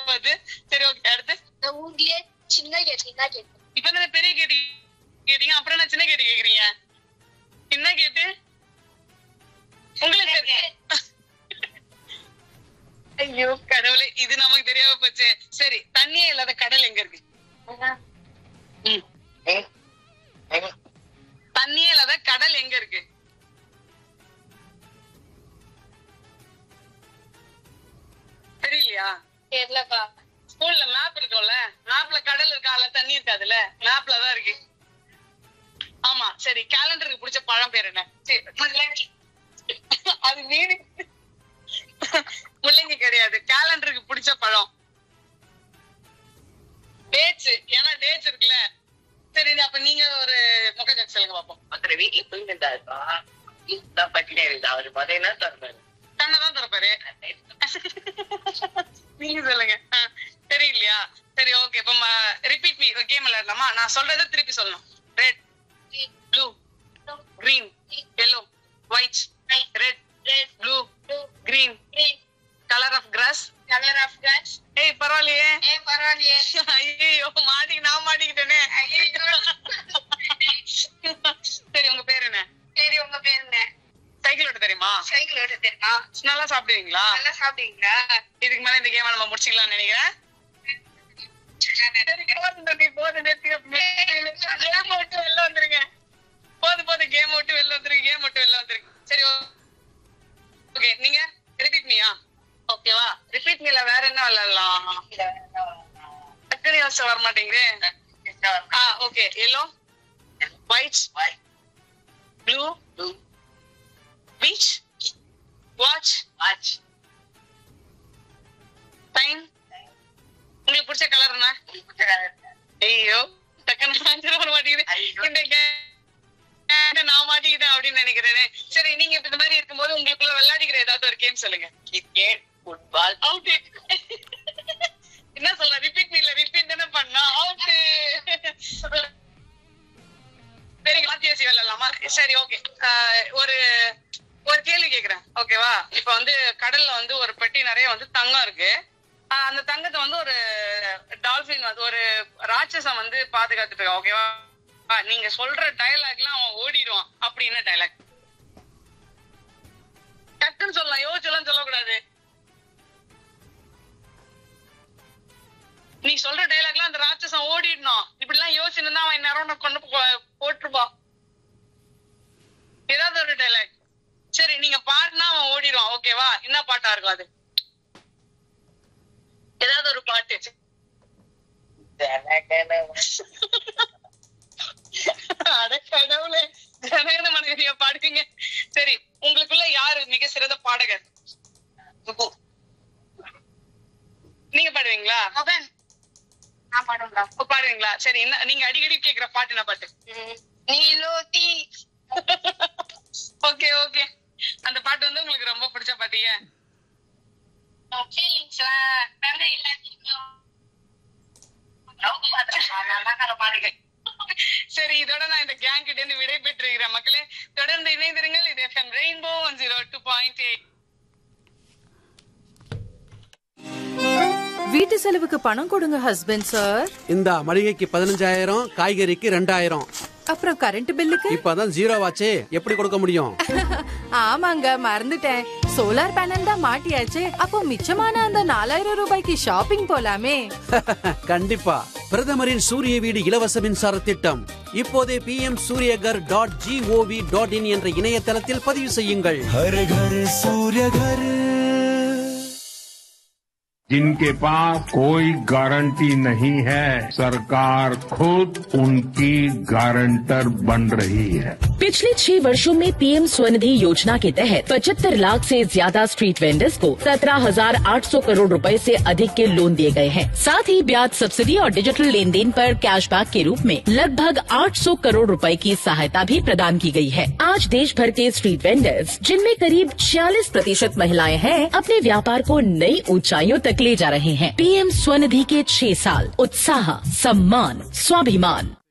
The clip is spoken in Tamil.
வருது சரி ஓகே அடுத்து இந்த ஊர்லயே சின்ன கேட்டு தான் கேட்டு இப்ப தானே பெரிய கேட்டு கேட்டீங்க அப்புறம் என்ன சின்ன கேட்டு கேக்குறீங்க என்ன கேட்டு உங்களுக்கு தெரி- ஐயோ கடவுளே இது நமக்கு தெரியாம போச்சு சரி தண்ணியே இல்லாத கடல் எங்க இருக்கு ம். தண்ணியே இல்லாத கடல் எங்க இருக்கு தெரியலையா தெரியலப்பா ஸ்கூல்ல மேப் இருக்கும்ல மேப்ல கடல் இருக்கால தண்ணி இருக்காதுல்ல மேப்ல தான் இருக்கு ஆமா சரி கேலண்டருக்கு பிடிச்ச பழம் பேர் என்ன சரி, முள்ளங்கி. அது மீன் முள்ளங்கி கிடையாது கேலண்டருக்கு பிடிச்ச பழம் டேட்ஸ் ஏன்னா டேட்ஸ் இருக்குல்ல சரி அப்ப நீங்க ஒரு முகஜாக் சொல்லுங்க பாப்போம் ஒருத்தர் வீட்டுல தூங்கிட்டா இருக்கா தான் பட்டினே இருந்தா அவரு பார்த்தீங்கன்னா திறந்தாரு கண்ணை தான் திறப்பாரு நீங்க சொல்லுங்க ஆ, தெரியலையா சரி ஓகே இப்ப ரிப்பீட் மீ கேம் விளையாடலாமா நான் சொல்றதை திருப்பி சொல்லணும் red blue green yellow white red red blue blue green green colour of grass colour of grass ஏய் பரவாயில்லையே ஏ பரவாயில்லையே ஐயோ மாட்டி நான் மாட்டிக்கிட்டேனே சரி உங்க பேர் என்ன சரி உங்க பேர் என்ன சைக்கிள் ஓட்ட தெரியுமா சைக்கிள் ஓட்ட தெரியுமா நல்லா சாப்பிடுவீங்களா நல்லா சாப்பிடுவீங்களா இதுக்கு மேல இந்த கேம் நம்ம முடிச்சுக்கலாம்னு நினைக்கிறேன் சரி, போதும் தம்பி, போதும், நிறுத்துங்க. Game விட்டு வெளில வந்துருங்க. போதும், போதும், game விட்டு வெளில வந்துருங்க, game விட்டு வெளில வந்துருங்க. சரி, ஓகே நீங்க ரிப்பீட் மீயா ஓகேவா ரிப்பீட் மீல வேற என்ன விளையாடலாம் டக்குனு யோசிச்சு வர மாட்டேங்குது ஆ okay yellow white blue peach watch watch time உங்களுக்கு பிடிச்ச கலர் என்ன ஐயோ டக்குனு ஆன்சர் வர மாட்டேங்குது ஐயோ. இந்த game நான் மாட்டிக்கிட்டேன் அப்படின்னு நினைக்கிறேனே சரி நீங்க இப்ப இந்த மாதிரி இருக்கும்போது உங்களுக்குள்ள விளையாடிக்கிற ஏதாவது ஒரு கேம் சொல்லுங்க கிரிக்கெட் ஃபுட்பால் அவுட் என்ன சொல்ற ரிப்பீட் மீல ரிப்பீட் தானே பண்ணா அவுட் சரி மாத்தி வச்சு விளையாடலாமா சரி ஓகே ஒரு ஒரு கேள்வி கேக்குறேன் ஓகேவா இப்ப வந்து கடல்ல வந்து ஒரு பெட்டி நிறைய வந்து தங்கம் இருக்கு ஆஹ் அந்த தங்கத்தை வந்து ஒரு டால்பின் வந்து ஒரு ராட்சசம் வந்து பாதுகாத்துட்டு இருக்கான் ஓகேவா ஆஹ் நீங்க சொல்ற டயலாக்லாம் அவன் ஓடிடுவான் அப்படின்னு டயலாக் டக்குன்னு சொல்லலாம் யோசிச்செல்லாம் சொல்லக்கூடாது நீ சொல்ற டைலாக்லாம் அந்த ராட்சசம் ஓடிடணும் இப்படி எல்லாம் யோசிச்சுன்னா அவன் நேரம் கொண்டு போ- போட்டிருப்பான் ஏதாவது ஒரு டைலாக் சரி நீங்க பாடினா அவன் ஓடிடுவான் ஓகேவா என்ன பாட்டா இருக்கும் அது ஏதாவது ஒரு பாட்டு அட கடவுளே ஜனகன மனைவிய பாடுவீங்க சரி உங்களுக்குள்ள யாரு மிக சிறந்த பாடகர் நீங்க பாடுவீங்களா மகன் நான் பாடுங்களா இப்ப பாடுவீங்களா சரி என்ன நீங்க அடிக்கடி கேக்குற பாட்டு என்ன பாட்டு நீலோ தீ ஓகே ஓகே அந்த பாட்டு வந்து உங்களுக்கு ரொம்ப பிடிச்ச பாட்டிய ஃபீலிங்ஸ் நன்றி எல்லாத்தையும் சரி இதோட நான் இந்த கேங் கிட்ட இருந்து விடை பெற்றிருக்கிறேன் மக்களே தொடர்ந்து இணைந்திருங்கள் இது FM rainbow one zero two point eight வீட்டு செலவுக்கு பணம் கொடுங்க ஹஸ்பண்ட் சார் இந்த மளிகைக்கு பதினஞ்சாயிரம் காய்கறிக்கு ரெண்டாயிரம் அப்புறம் கரண்ட் பில்லுக்கு இப்பதான் ஜீரோ ஆச்சே எப்படி கொடுக்க முடியும் ஆமாங்க மறந்துட்டேன் சோலார் பேனல் தான் மாட்டியாச்சு அப்போ மிச்சமான அந்த நாலாயிரம் ரூபாய்க்கு ஷாப்பிங் போலாமே கண்டிப்பா பிரதமரின் சூரிய வீடு இலவச மின்சார திட்டம் இப்போதே P M Suryaghar dot G O V dot in என்ற இணையதளத்தில் பதிவு செய்யுங்கள் हर घर सूर्य घर जिनके पास कोई गारंटी नहीं है सरकार खुद उनकी गारंटर बन रही है पिछले छह वर्षों में पीएम स्वनिधि योजना के तहत पचहत्तर लाख से ज्यादा स्ट्रीट वेंडर्स को सत्रह हजार आठ सौ करोड़ रुपए से अधिक के लोन दिए गए हैं साथ ही ब्याज सब्सिडी और डिजिटल लेन देन पर कैशबैक के रूप में लगभग 800 करोड़ रुपए की सहायता भी प्रदान की गई है आज देश भर के स्ट्रीट वेंडर्स जिनमें करीब 46 प्रतिशत महिलाएं हैं अपने व्यापार को नई ऊंचाइयों तक ले जा रहे हैं पीएम स्वनिधि के छह साल उत्साह सम्मान स्वाभिमान